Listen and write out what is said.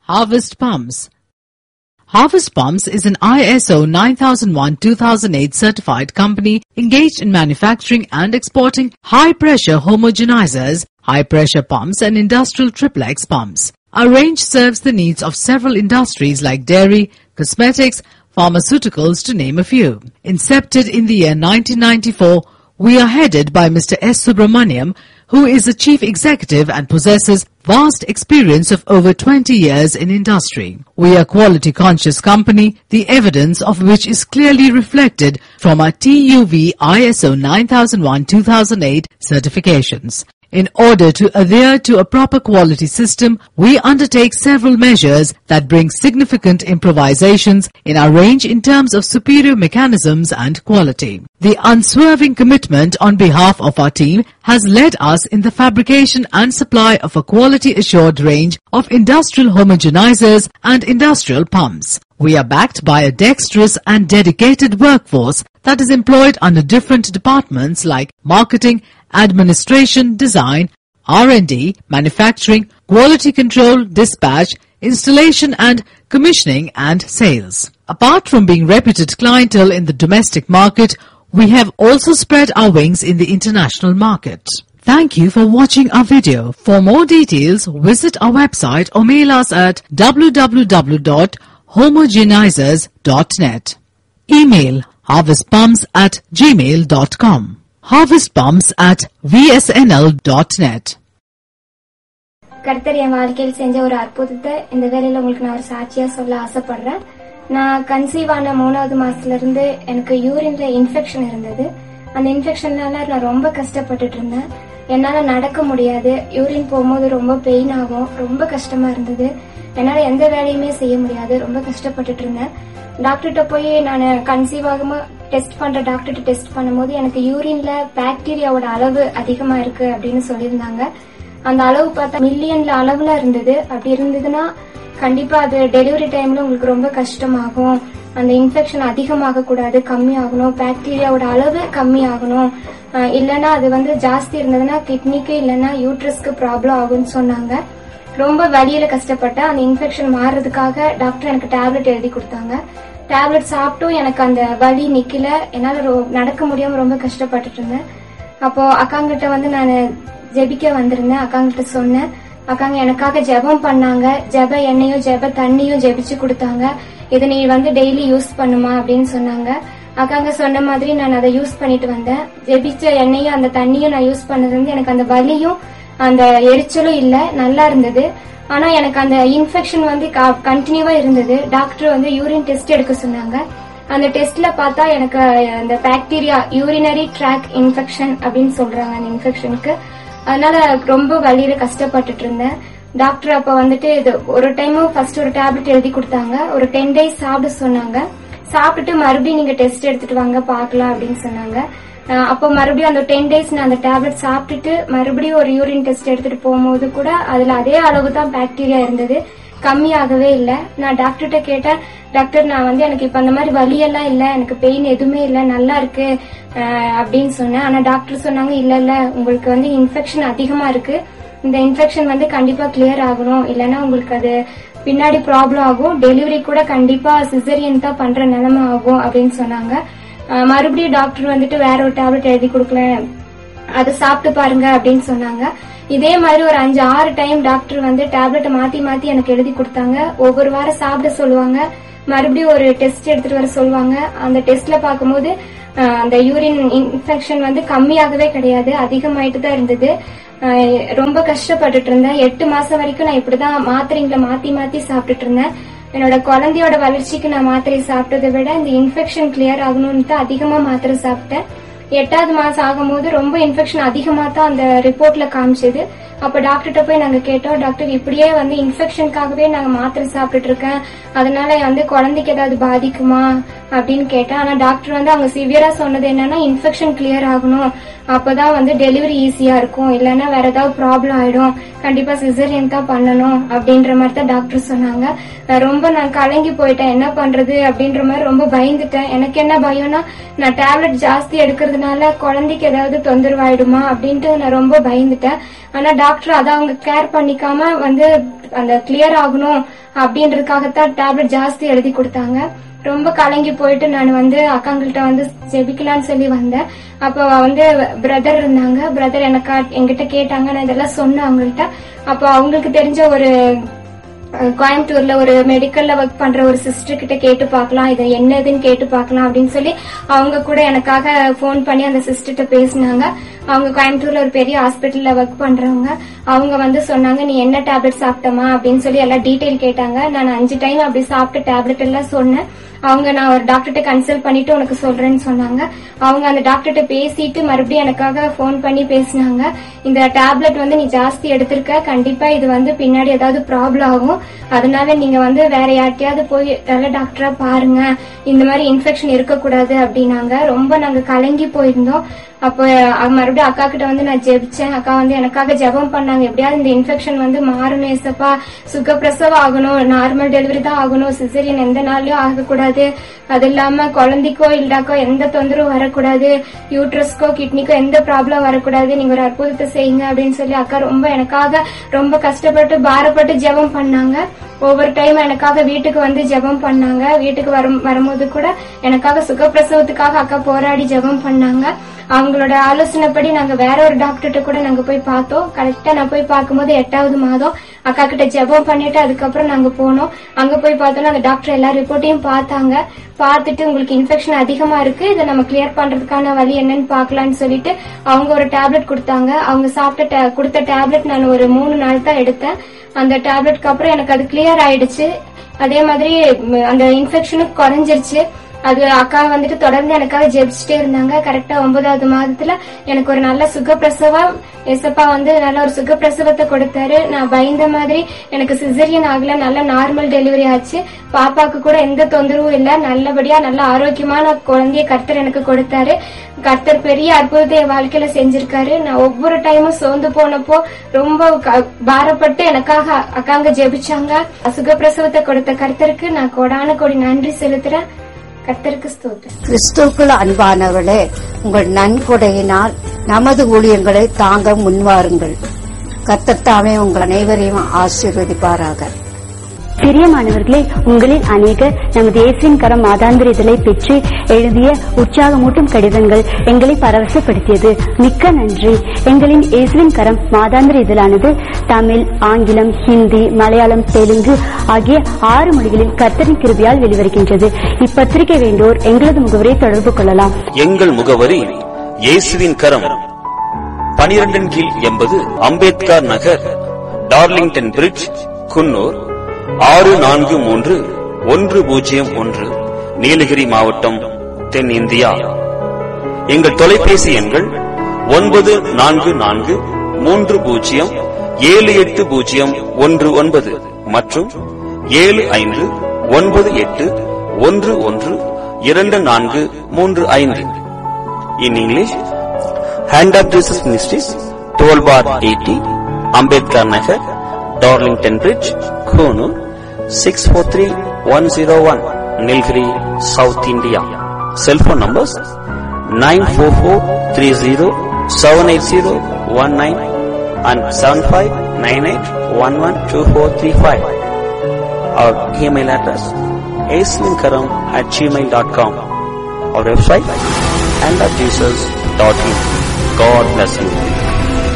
Harvest Pumps. Harvest Pumps is an ISO 9001-2008 certified company engaged in manufacturing and exporting high-pressure homogenizers, high-pressure pumps and industrial triplex pumps. Our range serves the needs of several industries like dairy, cosmetics, pharmaceuticals to name a few. Incepted in the year 1994, we are headed by Mr. S. Subramaniam, who is the chief executive and possesses vast experience of over 20 years in industry. We are a quality conscious company, the evidence of which is clearly reflected from our TUV ISO 9001-2008 certifications. In order to adhere to a proper quality system, we undertake several measures that bring significant improvisations in our range in terms of superior mechanisms and quality. The unswerving commitment on behalf of our team has led us in the fabrication and supply of a quality assured range of industrial homogenizers and industrial pumps. We are backed by a dexterous and dedicated workforce that is employed under different departments like marketing, administration, design, R&D, manufacturing, quality control, dispatch, installation and commissioning and sales. Apart from being reputed clientele in the domestic market, we have also spread our wings in the international market. Thank you for watching our video. For more details, visit our website or mail us at www.homogenizers.net. Email harvestpumps at gmail.com. Harvestpumps at vsnl.net. கர்த்தர் என் வாழ்க்கையில் செஞ்ச ஒரு அற்புதத்தை இந்த வேலையில உங்களுக்கு நான் ஒரு சாட்சியா சொல்ல ஆசைப்படுறேன் நான் கன்சீவ் ஆன மூணாவது மாசத்துல இருந்து எனக்கு யூரின்ல இன்ஃபெக்ஷன் இருந்தது அந்த இன்ஃபெக்ஷன்னால நான் ரொம்ப கஷ்டப்பட்டுட்டு இருந்தேன் என்னால நடக்க முடியாது யூரின் போகும்போது ரொம்ப பெயின் ஆகும் ரொம்ப கஷ்டமா இருந்தது என்னால எந்த வேலையுமே செய்ய முடியாது ரொம்ப கஷ்டப்பட்டுட்டு இருந்தேன் டாக்டர்கிட்ட போய் நான் கன்சீவ் ஆகாம டெஸ்ட் பண்ற டாக்டர்கிட்ட டெஸ்ட் பண்ணும்போது எனக்கு யூரின்ல பாக்டீரியாவோட அளவு அதிகமா இருக்கு அப்படின்னு சொல்லியிருந்தாங்க அந்த அளவு பார்த்தா மில்லியன்ல அளவுல இருந்தது அப்படி இருந்ததுன்னா கண்டிப்பா அது டெலிவரி டைம்ல உங்களுக்கு ரொம்ப கஷ்டமாகும் அந்த இன்ஃபெக்ஷன் அதிகமாக கூடாது கம்மி ஆகணும் பாக்டீரியாவோட அளவு கம்மி ஆகணும் அஹ் இல்லைன்னா அது வந்து ஜாஸ்தி இருந்ததுன்னா கிட்னிக்கு இல்லைன்னா யூட்ரஸ்க்கு ப்ராப்ளம் ஆகும்னு சொன்னாங்க ரொம்ப வலியில கஷ்டப்பட்டேன் அந்த இன்ஃபெக்ஷன் மாறுறதுக்காக டாக்டர் எனக்கு டேப்லெட் எழுதி கொடுத்தாங்க டேப்லெட் சாப்பிட்டும் எனக்கு அந்த வலி நிக்கல என்னால ரொ- நடக்க முடியாம ரொம்ப கஷ்டப்பட்டுட்டு இருந்தேன் அப்போ அக்காங்கிட்ட வந்து நான் ஜெபிக்க வந்திருந்தேன் அக்காங்கிட்ட சொன்னேன் அக்காங்க எனக்காக ஜெபம் பண்ணாங்க ஜெப எண்ணெயும் ஜெப தண்ணியும் ஜெபிச்சு கொடுத்தாங்க இதை நீ வந்து டெய்லி யூஸ் பண்ணுமா அப்படின்னு சொன்னாங்க அக்காங்க சொன்ன மாதிரி நான் அதை யூஸ் பண்ணிட்டு வந்தேன் ஜெபிச்ச எண்ணெயும் அந்த தண்ணியும் நான் யூஸ் பண்ணது வந்து எனக்கு அந்த வலியும் அந்த எரிச்சலும் இல்ல நல்லா இருந்தது ஆனா எனக்கு அந்த இன்ஃபெக்ஷன் வந்து கண்டினியூவா இருந்தது டாக்டர் வந்து யூரின் டெஸ்ட் எடுக்க சொன்னாங்க அந்த டெஸ்ட்ல பார்த்தா எனக்கு அந்த பாக்டீரியா யூரினரி ட்ராக் இன்ஃபெக்ஷன் அப்படின்னு சொல்றாங்க அந்த இன்ஃபெக்ஷனுக்கு அதனால ரொம்ப வலியில கஷ்டப்பட்டுட்டு இருந்தேன் டாக்டர் அப்ப வந்துட்டு இது ஒரு டைமும் ஃபர்ஸ்ட் ஒரு டேப்லெட் எழுதி கொடுத்தாங்க ஒரு டென் டேஸ் சாப்பிட சொன்னாங்க சாப்பிட்டுட்டு மறுபடியும் நீங்க டெஸ்ட் எடுத்துட்டு வாங்க பார்க்கலாம் அப்படின்னு சொன்னாங்க அஹ் அப்போ மறுபடியும் அந்த டென் டேஸ் நான் அந்த டேப்லெட் சாப்பிட்டுட்டு மறுபடியும் ஒரு யூரின் டெஸ்ட் எடுத்துட்டு போகும்போது கூட அதுல அதே அளவு தான் பாக்டீரியா இருந்தது கம்மியாகவே இல்ல நான் டாக்டர்கிட்ட கேட்டேன் டாக்டர் நான் வந்து எனக்கு இப்ப அந்த மாதிரி வலியெல்லாம் இல்ல எனக்கு பெயின் எதுவுமே இல்ல நல்லா இருக்கு அஹ் அப்படின்னு சொன்னேன் ஆனா டாக்டர் சொன்னாங்க இல்ல இல்ல உங்களுக்கு வந்து இன்ஃபெக்ஷன் அதிகமா இருக்கு இந்த இன்ஃபெக்ஷன் வந்து கண்டிப்பா கிளியர் ஆகணும் இல்லைன்னா உங்களுக்கு அது பின்னாடி ப்ராப்ளம் ஆகும் டெலிவரி கூட கண்டிப்பா சிசரியன் தான் பண்ற நிலைமை ஆகும் அப்படின்னு சொன்னாங்க அஹ் மறுபடியும் டாக்டர் வந்துட்டு வேற ஒரு டேப்லெட் எழுதி கொடுக்கல அதை சாப்பிட்டு பாருங்க அப்படின்னு சொன்னாங்க இதே மாதிரி ஒரு அஞ்சு ஆறு டைம் டாக்டர் வந்து டேப்லெட்டை மாத்தி மாத்தி எனக்கு எழுதி கொடுத்தாங்க ஒவ்வொரு வாரம் சாப்பிட சொல்லுவாங்க மறுபடியும் ஒரு டெஸ்ட் எடுத்துட்டு வர சொல்லுவாங்க அந்த டெஸ்ட்ல பார்க்கும்போது அஹ், அந்த யூரின் இன்ஃபெக்ஷன் வந்து கம்மியாகவே கிடையாது அதிகமாயிட்டு தான் இருந்தது அஹ், ரொம்ப கஷ்டப்பட்டுட்டு இருந்தேன் எட்டு மாசம் வரைக்கும் நான் இப்படிதான் மாத்திரைங்களை மாத்தி மாத்தி சாப்பிட்டுட்டு இருந்தேன் என்னோட குழந்தையோட வளர்ச்சிக்கு நான் மாத்திரை சாப்பிட்டதை விட இந்த இன்ஃபெக்ஷன் கிளியர் ஆகணும்னு தான் அதிகமா மாத்திரை சாப்பிட்டேன் எட்டாவது மாசம் ஆகும்போது ரொம்ப இன்ஃபெக்ஷன் அதிகமா தான் அந்த ரிப்போர்ட்ல காமிச்சது அப்ப டாக்டர்கிட்ட போய் நாங்க கேட்டோம் டாக்டர் இப்படியே வந்து இன்ஃபெக்ஷனுக்காகவே நாங்க மாத்திரை சாப்பிட்டுட்டு இருக்கேன் அதனால வந்து குழந்தைக்கு ஏதாவது பாதிக்குமா அப்படின்னு கேட்டேன் ஆனா டாக்டர் வந்து அவங்க சிவியரா சொன்னது என்னன்னா இன்ஃபெக்ஷன் கிளியர் ஆகணும் அப்பதான் வந்து டெலிவரி ஈஸியா இருக்கும் இல்லைன்னா வேற ஏதாவது ப்ராப்ளம் ஆயிடும் கண்டிப்பா சிசரியன் தான் பண்ணணும் அப்படின்ற மாதிரி தான் டாக்டர் சொன்னாங்க நான் ரொம்ப நான் கலங்கி போயிட்டேன் என்ன பண்றது அப்படின்ற மாதிரி ரொம்ப பயந்துட்டேன் எனக்கு என்ன பயம்னா நான் டேப்லெட் ஜாஸ்தி எடுக்கிறதுனால குழந்தைக்கு ஏதாவது தொந்தரவாயிடுமா அப்படின்ட்டு நான் ரொம்ப பயந்துட்டேன் ஆனா டாக்டர் அதை அவங்க கேர் பண்ணிக்காம வந்து அந்த கிளியர் ஆகணும் அப்படின்றதுக்காகத்தான் டேப்லெட் ஜாஸ்தி எழுதி கொடுத்தாங்க ரொம்ப கலங்கி போயிட்டு நான் வந்து அக்காங்கள்ட்ட வந்து ஜெபிக்கலாம்னு சொல்லி வந்தேன் அப்போ வந்து பிரதர் இருந்தாங்க பிரதர் எனக்கு என்கிட்ட கேட்டாங்க நான் இதெல்லாம் சொன்னேன் அவங்கள்ட்ட அப்போ அவங்களுக்கு தெரிஞ்ச ஒரு அஹ், கோயம்புத்தூர்ல ஒரு மெடிக்கல்ல ஒர்க் பண்ற ஒரு சிஸ்டர் கிட்ட கேட்டு பார்க்கலாம் இது என்னதுன்னு கேட்டு பார்க்கலாம் அப்படின்னு சொல்லி அவங்க கூட எனக்காக ஃபோன் பண்ணி அந்த சிஸ்டர்கிட்ட பேசினாங்க அவங்க கோயம்புத்தூர்ல ஒரு பெரிய ஹாஸ்பிட்டல்ல ஒர்க் பண்றவங்க அவங்க வந்து சொன்னாங்க நீ என்ன டேப்லெட் சாப்பிட்டமா அப்படின்னு சொல்லி எல்லாம் டீடைல் கேட்டாங்க நான் அஞ்சு டைம் அப்படி சாப்பிட்ட டேப்லெட் எல்லாம் சொன்னேன் அவங்க நான் ஒரு டாக்டர்கிட்ட கன்சல்ட் பண்ணிட்டு உனக்கு சொல்றேன்னு சொன்னாங்க அவங்க அந்த டாக்டர்கிட்ட பேசிட்டு மறுபடியும் எனக்காக ஃபோன் பண்ணி பேசினாங்க இந்த டேப்லெட் வந்து நீ ஜாஸ்தி எடுத்திருக்க கண்டிப்பா இது வந்து பின்னாடி ஏதாவது ப்ராப்ளம் ஆகும் அதனால நீங்க வந்து வேற யார்கிட்டயாவது போய் நல்ல டாக்டரா பாருங்க இந்த மாதிரி இன்ஃபெக்ஷன் இருக்கக்கூடாது அப்படின்னாங்க ரொம்ப நாங்க கலங்கி போயிருந்தோம் அப்போ அஹ், மறுபடியும் அக்கா கிட்ட வந்து நான் ஜெபிச்சேன் அக்கா வந்து எனக்காக ஜெபம் பண்ணாங்க எப்படியாவது இந்த இன்ஃபெக்ஷன் வந்து மாறணும் ஏசப்பா சுகப்பிரசவம் ஆகணும் நார்மல் டெலிவரி தான் ஆகணும் சிசரியன் எந்த நாள்லயும் ஆகக்கூடாது அது இல்லாம குழந்தைக்கோ இல்லடாக்கோ எந்த தொந்தரவும் வரக்கூடாது யூட்ரஸ்க்கோ கிட்னிக்கோ எந்த ப்ராப்ளம் வரக்கூடாது நீங்க ஒரு அற்புதத்தை செய்யுங்க அப்படின்னு சொல்லி அக்கா ரொம்ப எனக்காக ரொம்ப கஷ்டப்பட்டு பாரப்பட்டு ஜெபம் பண்ணாங்க ஒவ்வொரு டைம் எனக்காக வீட்டுக்கு வந்து ஜெபம் பண்ணாங்க வீட்டுக்கு வரும் வரும்போது கூட எனக்காக சுகப்பிரசவத்துக்காக அக்கா போராடி ஜெபம் பண்ணாங்க அவங்களோட ஆலோசனைப்படி நாங்க வேற ஒரு டாக்டர்கிட்ட கூட நாங்க போய் பார்த்தோம் கரெக்டா நான் போய் பார்க்கும்போது எட்டாவது மாதம் அக்கா கிட்ட ஜெபம் பண்ணிட்டு அதுக்கப்புறம் நாங்க போனோம் அங்க போய் பார்த்தோம்னா அந்த டாக்டர் எல்லா ரிப்போர்ட்டையும் பார்த்தாங்க பார்த்துட்டு உங்களுக்கு இன்ஃபெக்ஷன் அதிகமா இருக்கு இதை நம்ம கிளியர் பண்றதுக்கான வழி என்னன்னு பார்க்கலாம்னு சொல்லிட்டு அவங்க ஒரு டேப்லெட் கொடுத்தாங்க அவங்க சாப்பிட்ட ta- கொடுத்த டேப்லெட் நான் ஒரு மூணு நாள் தான் எடுத்தேன் அந்த டேப்லெட்க்கு அப்புறம் எனக்கு அது கிளியர் ஆயிடுச்சு அதே மாதிரி ம், அந்த இன்ஃபெக்ஷனும் குறைஞ்சிருச்சு அது அக்கா வந்துட்டு தொடர்ந்து எனக்காக ஜெபிச்சுட்டே இருந்தாங்க கரெக்டா ஒன்பதாவது மாதத்துல எனக்கு ஒரு நல்ல சுகப்பிரசவம் எசப்பா வந்து நல்ல ஒரு சுகப்பிரசவத்தை கொடுத்தாரு நான் பயந்த மாதிரி எனக்கு சிசரியன் ஆகல நல்ல நார்மல் டெலிவரி ஆச்சு பாப்பாக்கு கூட எந்த தொந்தரவும் இல்ல நல்லபடியா நல்ல ஆரோக்கியமான குழந்தைய கர்த்தர் எனக்கு கொடுத்தாரு கர்த்தர் பெரிய அற்புதத்தை என் வாழ்க்கையில செஞ்சிருக்காரு நான் ஒவ்வொரு டைமும் சோர்ந்து போனப்போ ரொம்ப க- பாரப்பட்டு எனக்காக அக்காங்க ஜெபிச்சாங்க சுகப்பிரசவத்தை கொடுத்த கர்த்தருக்கு நான் கோடான கோடி நன்றி செலுத்துறேன் கர்த்தருக்கு ஸ்தோத்திரம் கிறிஸ்துவுக்குள் அன்பானவர்களே உங்கள் நன்கொடையினால் நமது ஊழியங்களை தாங்க முன்வாருங்கள் கத்தத்தாமே உங்கள் அனைவரையும் ஆசீர்வதிப்பாராக பிரியமானவர்களே உங்களில் அநேகர் நமது இயேசுவின் கரம் மாதாந்திர இதழை பெற்று எழுதிய உற்சாகமூட்டும் கடிதங்கள் எங்களை பரவசப்படுத்தியது மிக்க நன்றி எங்களின் இயேசுவின் கரம் மாதாந்திர இதழானது தமிழ் ஆங்கிலம் ஹிந்தி மலையாளம் தெலுங்கு ஆகிய ஆறு மொழிகளில் கர்த்தரின் கிருபியால் வெளிவருகின்றது இப்பத்திரிகை வேண்டோர் எங்களது முகவரை தொடர்பு கொள்ளலாம் எங்கள் முகவரி இயேசுவின் கரம் பனிரெண்டின் கீழ் எண்பது அம்பேத்கர் நகர் டார்லிங்டன் பிரிட்ஜ் குன்னூர் ஆறு நான்கு மூன்று ஒன்று பூஜ்ஜியம் ஒன்று நீலகிரி மாவட்டம் தென் இந்தியா எங்கள் தொலைபேசி எண்கள் ஒன்பது நான்கு நான்கு மூன்று பூஜ்ஜியம் ஏழு எட்டு பூஜ்ஜியம் ஒன்று ஒன்பது மற்றும் ஏழு ஐந்து ஒன்பது எட்டு ஒன்று ஒன்று இரண்டு நான்கு மூன்று ஐந்து in English hand of Jesus ministries twelve bar eighty Ambedkar Nagar Darlington bridge Coonoor six four three one zero one Nilgiri south India cellphone numbers nine four four three zero seven eight zero one nine and seven five nine eight one one two four three five our email address aslinkaram at gmail.com our website and at jesus.in god bless you